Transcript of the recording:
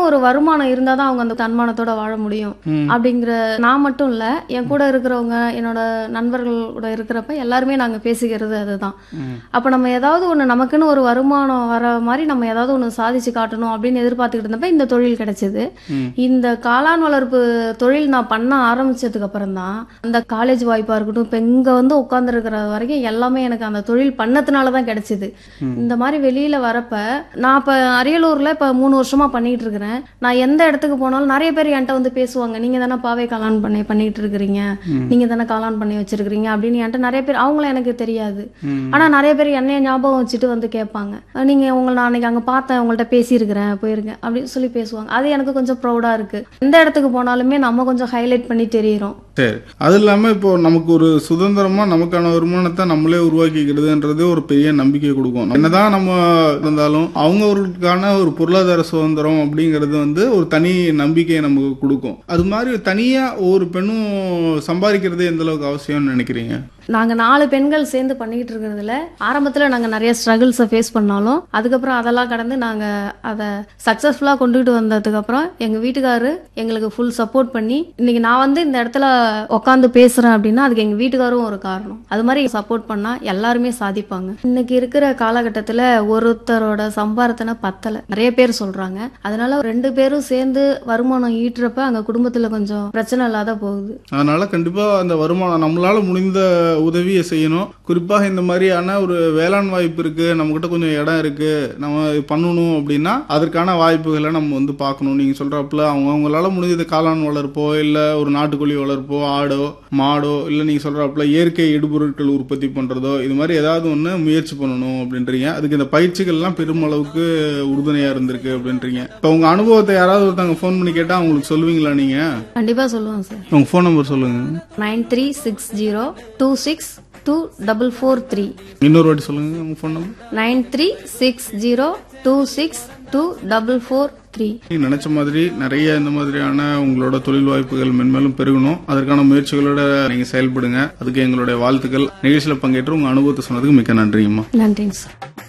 ஒரு வருமானம் இருந்தா தான் அவங்க அந்த தன்மானத்தோட வாழ முடியும் அப்படிங்கிற நான் மட்டும் இல்ல என் கூட இருக்கிறவங்க என்னோட நண்பர்கள் கூட இருக்கிறப்ப எல்லாருமே நாங்க பேசிக்கிறது அதுதான் அப்ப நம்ம ஏதாவது ஒண்ணு நமக்குன்னு ஒரு வருமானம் வர மாதிரி நம்ம ஏதாவது ஒண்ணு சாதிச்சு காட்டணும் அப்படின்னு எதிர்பார்த்துக்கிட்டு இருந்தப்ப இந்த தொழில் கிடைச்சது இந்த காளான் வளர்ப்பு தொழில் நான் பண்ண ஆரம்பிச்சதுக்கு அப்புறம் தான் அந்த காலேஜ் வாய்ப்பா இருக்கட்டும் இப்ப இங்க வந்து உட்கார்ந்து இருக்கிற வரைக்கும் எல்லாமே எனக்கு அந்த தொழில் பண்ணதுனால தான் கிடைச்சது இந்த மாதிரி வெளியில வரப்ப நான் இப்ப அரியலூர்ல இப்ப மூணு வருஷமா பண்ணிட்டு இருக்கிறேன் நான் எந்த இடத்துக்கு போனாலும் நிறைய பேர் என்கிட்ட வந்து பேசுவாங்க நீங்க தானே பாவை காளான் பண்ணி பண்ணிட்டு இருக்கிறீங்க நீங்க தானே காளான் பண்ணி வச்சிருக்கிறீங்க அப்படின்னு என்கிட்ட நிறைய பேர் அவங்களும் எனக்கு தெரியாது ஆனா நிறைய பேர் என்னைய ஞாபகம் வச்சுட்டு வந்து கேட்பாங்க நீங்க உங்களை நான் அன்னைக்கு அங்க பார்த்தேன் உங்கள்ட்ட பேசியிருக்கிறேன் போயிருக்கேன் அப்படின்னு சொல்லி பேசுவாங்க அது எனக்கு கொஞ்சம் ப்ரௌடா இருக்கு எந்த இடத்துக்கு போனாலுமே நம்ம கொஞ்சம் ஹைலைட் பண்ணி தெரியிறோம் சரி அது இல்லாம இப்போ நமக்கு ஒரு சுதந்திரமா நமக்கான வருமானத்தை நம்மளே உருவாக்கிக்கிறதுன்றது ஒரு பெரிய நம்பிக்கை கொடுக்கும் என்னதான் நம்ம இருந்தாலும் அவங்கவர்களுக்கான ஒரு பொருளாதார சுதந்திரம் அப்படிங்கிறது வந்து ஒரு தனி நம்பிக்கையை நமக்கு கொடுக்கும் அது மாதிரி தனியா ஒரு பெண்ணும் சம்பாதிக்கிறது எந்த அளவுக்கு அவசியம்னு நினைக்கிறீங்க நாங்க நாலு பெண்கள் சேர்ந்து பண்ணிக்கிட்டு இருக்கிறதுல ஆரம்பத்துல நாங்க நிறைய ஸ்ட்ரகிள்ஸை ஃபேஸ் பண்ணாலும் அதுக்கப்புறம் அதெல்லாம் கடந்து நாங்க அதை சக்சஸ்ஃபுல்லா கொண்டுகிட்டு வந்ததுக்கு அப்புறம் எங்க வீட்டுக்காரரு எங்களுக்கு ஃபுல் சப்போர்ட் பண்ணி இன்னைக்கு நான் வந்து இந்த இடத்துல உட்காந்து பேசுறேன் அப்படின்னா அதுக்கு எங்க வீட்டுக்காரும் ஒரு காரணம் அது மாதிரி சப்போர்ட் பண்ணா எல்லாருமே சாதிப்பாங்க இன்னைக்கு இருக்கிற காலகட்டத்துல ஒருத்தரோட சம்பாரத்தனை பத்தல நிறைய பேர் சொல்றாங்க அதனால ரெண்டு பேரும் சேர்ந்து வருமானம் ஈட்டுறப்ப அங்க குடும்பத்துல கொஞ்சம் பிரச்சனை இல்லாத போகுது அதனால கண்டிப்பா அந்த வருமானம் நம்மளால முடிந்த உதவியை செய்யணும் குறிப்பாக இந்த மாதிரியான ஒரு வேளாண் வாய்ப்பு இருக்கு நம்ம கிட்ட கொஞ்சம் இடம் இருக்கு நம்ம இது பண்ணணும் அப்படின்னா அதற்கான வாய்ப்புகளை நம்ம வந்து பார்க்கணும் நீங்க சொல்றப்பல அவங்க அவங்களால முடிஞ்சது காளான் வளர்ப்போ இல்ல ஒரு நாட்டுக்கோழி வளர்ப்போ ஆடோ மாடோ இல்ல நீங்க சொல்றப்பல இயற்கை இடுபொருட்கள் உற்பத்தி பண்றதோ இது மாதிரி ஏதாவது ஒண்ணு முயற்சி பண்ணணும் அப்படின்றீங்க அதுக்கு இந்த பயிற்சிகள்லாம் பெருமளவுக்கு உறுதுணையா இருந்திருக்கு அப்படின்றீங்க இப்போ உங்க அனுபவத்தை யாராவது ஒருத்தவங்க ஃபோன் பண்ணி கேட்டா அவங்களுக்கு சொல்லுவீங்களா நீங்க கண்டிப்பா சொல்லுவேன் சார் உங்க ஃபோன் நம்பர் சொல்லுங்க nine three six zero two six two double four three இன்னொரு வாட்டி சொல்லுங்க உங்க phone number nine three six zero two six two double four three நீங்க நினைச்ச மாதிரி நிறைய இந்த மாதிரியான உங்களோட தொழில் வாய்ப்புகள் மென்மேலும் பெருகணும் அதற்கான முயற்சிகளோட நீங்க செயல்படுங்க அதுக்கு எங்களுடைய வாழ்த்துக்கள் நிகழ்ச்சியில பங்கேற்று உங்க அனுபவத்தை சொன்னதுக்கு மிக்க நன்றிங்கம்மா நன்றிங்க சார்